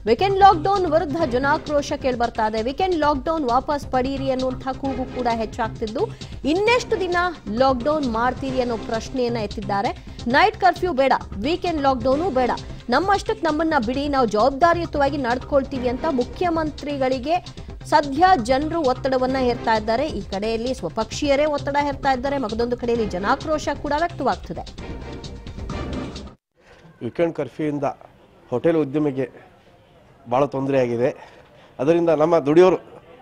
weekend lockdown ವಿರುದ್ಧ ಜನಾಕ್ರೋಶ ಕೇಳ್ಬರ್ತಾ ಇದೆ weekend lockdown ವಾಪಸ್ ಪಡೀರಿ ಅನ್ನುವಂಥ ಕೂಗು ಕೂಡ ಹೆಚ್ಚಾಗ್ತಿದ್ದು ಇನ್ನೆಷ್ಟು ದಿನ ಲಾಕ್ಡೌನ್ ಮಾಡ್ತೀರಿ ಅನ್ನೋ ಪ್ರಶ್ನೆಯನ್ನ ಎತ್ತಿದ್ದಾರೆ ನೈಟ್ ಕರ್ಫ್ಯೂ ಬೇಡ ವೀಕೆಂಡ್ ಲಾಕ್ಡೌನು ಬೇಡ ನಮ್ಮಷ್ಟಕ್ಕೆ ನಮ್ಮನ್ನ ಬಿಡಿ ನಾವು ಜವಾಬ್ದಾರಿಯುತವಾಗಿ ನಡೆದುಕೊಳ್ತೀವಿ ಅಂತ ಮುಖ್ಯಮಂತ್ರಿಗಳಿಗೆ ಸದ್ಯ ಜನರು ಒತ್ತಡವನ್ನ ಹೇರ್ತಾ ಇದ್ದಾರೆ ಈ ಕಡೆಯಲ್ಲಿ ಸ್ವಪಕ್ಷೀಯರೇ ಒತ್ತಡ ಹೇರ್ತಾ ಇದ್ದಾರೆ ಮಗದೊಂದು ಕಡೆಯಲ್ಲಿ ಜನಾಕ್ರೋಶ ಕೂಡ ವ್ಯಕ್ತವಾಗ್ತಿದೆ ವೀಕೆಂಡ್ ಕರ್ಫ್ಯೂಯಿಂದ ಹೋಟೆಲ್ ಉದ್ಯಮಿಗೆ ಭಾಳ ತೊಂದರೆ ಆಗಿದೆ ಅದರಿಂದ ನಮ್ಮ ದುಡಿಯೋರು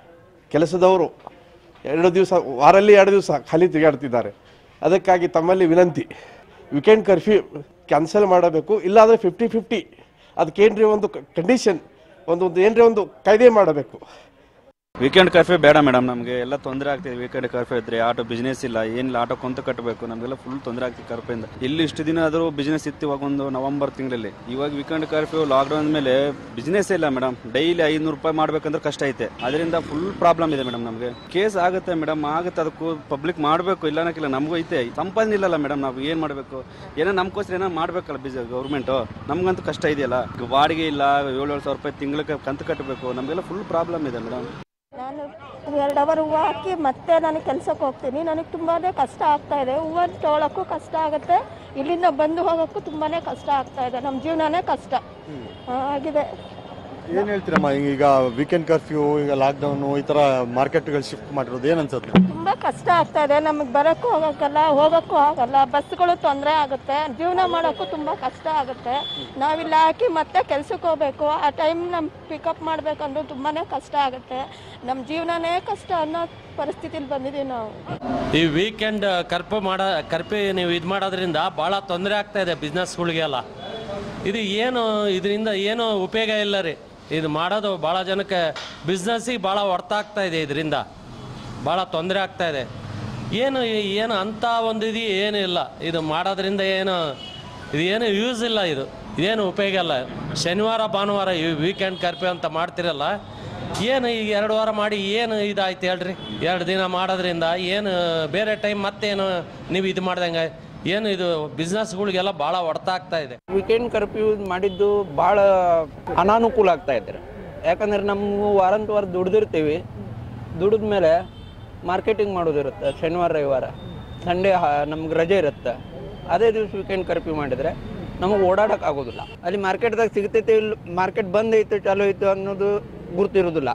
ಕೆಲಸದವರು ಎರಡು ದಿವಸ ವಾರಲ್ಲಿ ಎರಡು ದಿವಸ ಖಾಲಿ ತಿರುಗಾಡ್ತಿದ್ದಾರೆ ಅದಕ್ಕಾಗಿ ತಮ್ಮಲ್ಲಿ ವಿನಂತಿ ವೀಕೆಂಡ್ ಕರ್ಫ್ಯೂ ಕ್ಯಾನ್ಸಲ್ ಮಾಡಬೇಕು ಇಲ್ಲಾಂದರೆ ಫಿಫ್ಟಿ ಫಿಫ್ಟಿ ಅದಕ್ಕೇನ್ರಿ ಒಂದು ಕಂಡೀಷನ್ ಒಂದು ಒಂದು ಏನ್ರಿ ಒಂದು ಕಾಯ್ದೆ ಮಾಡಬೇಕು ವೀಕೆಂಡ್ ಕರ್ಫ್ಯೂ ಬೇಡ ಮೇಡಮ್ ನಮಗೆ ಎಲ್ಲ ತೊಂದರೆ ಆಗ್ತಿದೆ ವೀಕೆಂಡ್ ಕರ್ಫ್ಯೂ ಇದ್ರೆ ಆಟೋ ಬಿಸ್ನೆಸ್ ಇಲ್ಲ ಏನಿಲ್ಲ ಆಟೋ ಕೊಂತ ಕಟ್ಟಬೇಕು ನಮಗೆಲ್ಲ ಫುಲ್ ತೊಂದರೆ ಆಗ್ತಿದೆ ಕರ್ಫ್ಯೂಯಿಂದ ಇಲ್ಲಿ ಇಷ್ಟು ದಿನ ಆದರೂ ಬಿಸ್ನೆಸ್ ಇತ್ತು ಇವಾಗ ಒಂದು ನವೆಂಬರ್ ತಿಂಗಳಲ್ಲಿ ಇವಾಗ ವೀಕೆಂಡ್ ಕರ್ಫ್ಯೂ ಲಾಕ್ಡೌನ್ ಮೇಲೆ ಬಿಸ್ನೆಸ್ ಇಲ್ಲ ಮೇಡಮ್ ಡೈಲಿ ಐನೂರು ರೂಪಾಯಿ ಮಾಡ್ಬೇಕಂದ್ರೆ ಕಷ್ಟ ಐತೆ ಅದರಿಂದ ಫುಲ್ ಪ್ರಾಬ್ಲಮ್ ಇದೆ ಮೇಡಮ್ ನಮಗೆ ಕೇಸ್ ಆಗುತ್ತೆ ಮೇಡಮ್ ಆಗುತ್ತೆ ಅದಕ್ಕೂ ಪಬ್ಲಿಕ್ ಮಾಡಬೇಕು ಇಲ್ಲ ಅನ್ನಕ್ಕಿಲ್ಲ ನಮಗೂ ಐತೆ ಸಂಪಾದನೆ ಇಲ್ಲಲ್ಲ ಮೇಡಮ್ ನಾವು ಏನು ಮಾಡಬೇಕು ಏನೋ ನಮ್ಗೋಸ್ಕರ ಏನೋ ಮಾಡಬೇಕಲ್ಲ ಬಿಸ್ ಗೌರ್ಮೆಂಟು ನಮಗಂತೂ ಕಷ್ಟ ಇದೆಯಲ್ಲ ಈಗ ಬಾಡಿಗೆ ಇಲ್ಲ ಏಳು ಏಳು ಸಾವಿರ ರೂಪಾಯಿ ತಿಂಗಳಿಗೆ ಕಂತು ಕಟ್ಟಬೇಕು ನಮಗೆಲ್ಲ ಫುಲ್ ಪ್ರಾಬ್ಲಮ್ ಇದೆ ಮೇಡಮ್ ನಾನು ಎರಡು ಅವರ್ ಹೂವು ಹಾಕಿ ಮತ್ತೆ ನಾನು ಕೆಲ್ಸಕ್ಕೆ ಹೋಗ್ತೀನಿ ನನಗೆ ತುಂಬಾ ಕಷ್ಟ ಆಗ್ತಾ ಇದೆ ಹೂವು ತೊಗೊಳಕ್ಕೂ ಕಷ್ಟ ಆಗುತ್ತೆ ಇಲ್ಲಿಂದ ಬಂದು ಹೋಗೋಕ್ಕೂ ತುಂಬಾ ಕಷ್ಟ ಆಗ್ತಾ ಇದೆ ನಮ್ಮ ಜೀವನನೇ ಕಷ್ಟ ಆ, ಆಗಿದೆ ಏನ್ ಹೇಳ್ತೀರಮ್ಮ ಈಗ ವೀಕೆಂಡ್ ಕರ್ಫ್ಯೂ ಈಗ ಲಾಕ್ಡೌನು ಈ ತರ ಮಾರ್ಕೆಟ್ಗಳು ಶಿಫ್ಟ್ ಮಾಡಿರೋದು ಏನ್ ಅನ್ಸುತ್ತೆ ತುಂಬ ಕಷ್ಟ ಆಗ್ತಾ ಇದೆ ನಮಗೆ ಬರೋಕ್ಕೂ ಹೋಗೋಕ್ಕಲ್ಲ ಹೋಗೋಕ್ಕೂ ಆಗಲ್ಲ ಬಸ್ಗಳು ತೊಂದರೆ ಆಗುತ್ತೆ ಜೀವನ ಮಾಡೋಕ್ಕೂ ತುಂಬ ಕಷ್ಟ ಆಗುತ್ತೆ ನಾವಿಲ್ಲಿ ಹಾಕಿ ಮತ್ತೆ ಕೆಲ್ಸಕ್ಕೆ ಹೋಗ್ಬೇಕು ಆ ಟೈಮ್ ನಮ್ಮ ಪಿಕಪ್ ಮಾಡಬೇಕಂದ್ರೂ ತುಂಬಾ ಕಷ್ಟ ಆಗುತ್ತೆ ನಮ್ಮ ಜೀವನನೇ ಕಷ್ಟ ಅನ್ನೋ ಪರಿಸ್ಥಿತಿಲಿ ಬಂದಿದ್ದೀವಿ ನಾವು ಈ ವೀಕೆಂಡ್ ಕರ್ಫ್ಯೂ ಮಾಡ ಕರ್ಫ್ಯೂ ನೀವು ಇದು ಮಾಡೋದ್ರಿಂದ ಭಾಳ ತೊಂದರೆ ಆಗ್ತಾ ಇದೆ ಬಿಸ್ನೆಸ್ಗಳಿಗೆಲ್ಲ ಇದು ಏನು ಇದರಿಂದ ಏನು ಉಪಯೋಗ ಇಲ್ಲ ರೀ ಇದು ಮಾಡೋದು ಭಾಳ ಜನಕ್ಕೆ ಬಿಸ್ನೆಸ್ಸಿಗೆ ಭಾಳ ಹೊರ್ತ ಆಗ್ತಾ ಇದೆ ಇದರಿಂದ ಭಾಳ ತೊಂದರೆ ಆಗ್ತಾ ಇದೆ ಏನು ಏನು ಅಂಥ ಒಂದು ಇದು ಏನು ಇಲ್ಲ ಇದು ಮಾಡೋದ್ರಿಂದ ಏನು ಇದು ಏನು ಯೂಸ್ ಇಲ್ಲ ಇದು ಇದೇನು ಉಪಯೋಗ ಇಲ್ಲ ಶನಿವಾರ ಭಾನುವಾರ ಈ ವೀಕೆಂಡ್ ಕರ್ಫ್ಯೂ ಅಂತ ಮಾಡ್ತಿರಲ್ಲ ಏನು ಈಗ ಎರಡು ವಾರ ಮಾಡಿ ಏನು ಇದಾಯ್ತು ಹೇಳ್ರಿ ಎರಡು ದಿನ ಮಾಡೋದ್ರಿಂದ ಏನು ಬೇರೆ ಟೈಮ್ ಮತ್ತೇನು ನೀವು ಇದು ಮಾಡ್ದಂಗೆ ಏನು ಇದು ಬಿಸ್ನೆಸ್ಗಳಿಗೆಲ್ಲ ಭಾಳ ಹೊಡ್ತ ಆಗ್ತಾ ಇದೆ ವೀಕೆಂಡ್ ಕರ್ಫ್ಯೂ ಮಾಡಿದ್ದು ಭಾಳ ಅನಾನುಕೂಲ ಆಗ್ತಾ ಇದ್ದಾರೆ ಯಾಕಂದ್ರೆ ನಮ್ಮ ವಾರಂತ ವಾರ ದುಡ್ದಿರ್ತೀವಿ ದುಡಿದ ಮೇಲೆ ಮಾರ್ಕೆಟಿಂಗ್ ಮಾಡೋದಿರುತ್ತೆ ಶನಿವಾರ ರವಿವಾರ ಸಂಡೇ ನಮ್ಗೆ ರಜೆ ಇರುತ್ತೆ ಅದೇ ದಿವಸ ವೀಕೆಂಡ್ ಕರ್ಫ್ಯೂ ಮಾಡಿದರೆ ನಮಗೆ ಓಡಾಡೋಕೆ ಆಗೋದಿಲ್ಲ ಅಲ್ಲಿ ಮಾರ್ಕೆಟ್ದಾಗ ಸಿಗ್ತೈತೆ ಇಲ್ಲ ಮಾರ್ಕೆಟ್ ಬಂದ್ ಐತೆ ಚಾಲು ಐತೆ ಅನ್ನೋದು ಗುರ್ತಿರೋದಿಲ್ಲ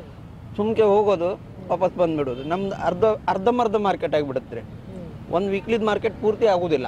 ಸುಮ್ಕೆ ಹೋಗೋದು ವಾಪಸ್ ಬಂದ್ಬಿಡೋದು ನಮ್ದು ಅರ್ಧ ಅರ್ಧಂಬರ್ಧ ಮಾರ್ಕೆಟ್ ಆಗಿಬಿಡುತ್ತೆ ರೀ ಒಂದು ವೀಕ್ಲಿದ ಮಾರ್ಕೆಟ್ ಪೂರ್ತಿ ಆಗೋದಿಲ್ಲ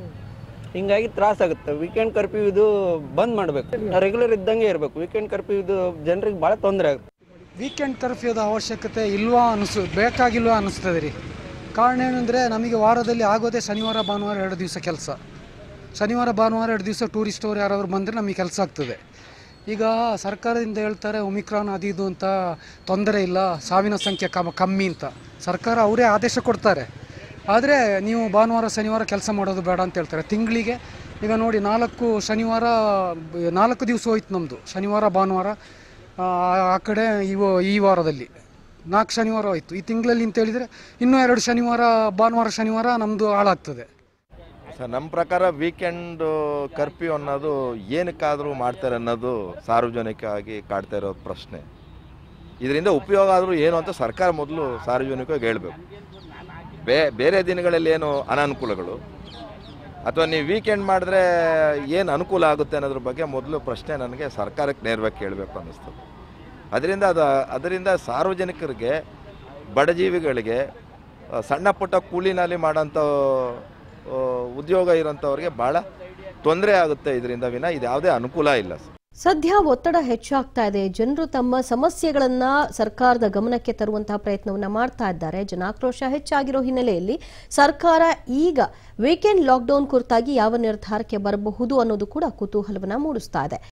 ಹಿಂಗಾಗಿ ತ್ರಾಸ ಆಗುತ್ತೆ ವೀಕೆಂಡ್ ಕರ್ಫ್ಯೂ ಇದು ಬಂದ್ ಮಾಡಬೇಕು ರೆಗ್ಯುಲರ್ ಇದ್ದಂಗೆ ಇರಬೇಕು ವೀಕೆಂಡ್ ಕರ್ಫ್ಯೂ ಇದು ಜನರಿಗೆ ಭಾಳ ತೊಂದರೆ ಆಗುತ್ತೆ ವೀಕೆಂಡ್ ಕರ್ಫ್ಯೂದ ಅವಶ್ಯಕತೆ ಇಲ್ವಾ ಅನಿಸು ಬೇಕಾಗಿಲ್ವಾ ಅನ್ನಿಸ್ತದೆ ರೀ ಕಾರಣ ಏನಂದರೆ ನಮಗೆ ವಾರದಲ್ಲಿ ಆಗೋದೇ ಶನಿವಾರ ಭಾನುವಾರ ಎರಡು ದಿವಸ ಕೆಲಸ ಶನಿವಾರ ಭಾನುವಾರ ಎರಡು ದಿವಸ ಟೂರಿಸ್ಟ್ ಅವ್ರು ಯಾರಾದ್ರು ಬಂದರೆ ನಮಗೆ ಕೆಲಸ ಆಗ್ತದೆ ಈಗ ಸರ್ಕಾರದಿಂದ ಹೇಳ್ತಾರೆ ಒಮಿಕ್ರಾನ್ ಅದು ಇದು ಅಂತ ತೊಂದರೆ ಇಲ್ಲ ಸಾವಿನ ಸಂಖ್ಯೆ ಕಮ ಕಮ್ಮಿ ಅಂತ ಸರ್ಕಾರ ಅವರೇ ಆದೇಶ ಕೊಡ್ತಾರೆ ಆದರೆ ನೀವು ಭಾನುವಾರ ಶನಿವಾರ ಕೆಲಸ ಮಾಡೋದು ಬೇಡ ಅಂತ ಹೇಳ್ತಾರೆ ತಿಂಗಳಿಗೆ ಈಗ ನೋಡಿ ನಾಲ್ಕು ಶನಿವಾರ ಬ- ನಾಲ್ಕು ದಿವಸ ಹೋಯ್ತು ನಮ್ಮದು ಶನಿವಾರ ಭಾನುವಾರ ಆ ಆ ಕಡೆ ಇವು ಈ ವಾರದಲ್ಲಿ ನಾಲ್ಕು ಶನಿವಾರ ಹೋಯ್ತು ಈ ತಿಂಗಳಲ್ಲಿ ಅಂತ ಹೇಳಿದರೆ ಇನ್ನೂ ಎರಡು ಶನಿವಾರ ಭಾನುವಾರ ಶನಿವಾರ ನಮ್ಮದು ಹಾಳಾಗ್ತದೆ ಸರ್ ನಮ್ಮ ಪ್ರಕಾರ ವೀಕೆಂಡ್ ಕರ್ಫ್ಯೂ ಅನ್ನೋದು ಏನಕ್ಕಾದರೂ ಮಾಡ್ತಾರೆ ಅನ್ನೋದು ಸಾರ್ವಜನಿಕವಾಗಿ ಕಾಡ್ತಾ ಇರೋ ಪ್ರಶ್ನೆ ಇದರಿಂದ ಉಪಯೋಗ ಆದರೂ ಏನು ಅಂತ ಸರ್ಕಾರ ಮೊದಲು ಸಾರ್ವಜನಿಕವಾಗಿ ಹೇಳಬೇಕು ಬೇ ಬೇರೆ ದಿನಗಳಲ್ಲಿ ಏನು ಅನಾನುಕೂಲಗಳು ಅಥವಾ ನೀವು ವೀಕೆಂಡ್ ಮಾಡಿದ್ರೆ ಏನು ಅನುಕೂಲ ಆಗುತ್ತೆ ಅನ್ನೋದ್ರ ಬಗ್ಗೆ ಮೊದಲು ಪ್ರಶ್ನೆ ನನಗೆ ಸರ್ಕಾರಕ್ಕೆ ನೇರವಾಗಿ ಕೇಳಬೇಕು ಅನ್ನಿಸ್ತದೆ ಅದರಿಂದ ಅದು ಅದರಿಂದ ಸಾರ್ವಜನಿಕರಿಗೆ ಬಡಜೀವಿಗಳಿಗೆ ಆ, ಸಣ್ಣ ಪುಟ್ಟ ಕೂಲಿನಲ್ಲಿ ಮಾಡೋಂಥ ಆ, ಉದ್ಯೋಗ ಇರೋಂಥವ್ರಿಗೆ ಭಾಳ ತೊಂದರೆ ಆಗುತ್ತೆ ಇದರಿಂದ ವಿನ ಇದು ಯಾವುದೇ ಅನುಕೂಲ ಇಲ್ಲ ಸರ್ ಸದ್ಯ ಒತ್ತಡ ಹೆಚ್ಚಾಗ್ತಾ ಇದೆ ಜನರು ತಮ್ಮ ಸಮಸ್ಯೆಗಳನ್ನ ಸರ್ಕಾರದ ಗಮನಕ್ಕೆ ತರುವಂತಹ ಪ್ರಯತ್ನವನ್ನ ಮಾಡ್ತಾ ಇದ್ದಾರೆ ಜನಾಕ್ರೋಶ ಹೆಚ್ಚಾಗಿರೋ ಹಿನ್ನೆಲೆಯಲ್ಲಿ ಸರ್ಕಾರ ಈಗ ವೀಕೆಂಡ್ ಲಾಕ್ಡೌನ್ ಕುರಿತಾಗಿ ಯಾವ ನಿರ್ಧಾರಕ್ಕೆ ಬರಬಹುದು ಅನ್ನೋದು ಕೂಡ ಕುತೂಹಲವನ್ನ ಮೂಡಿಸ್ತಾ ಇದೆ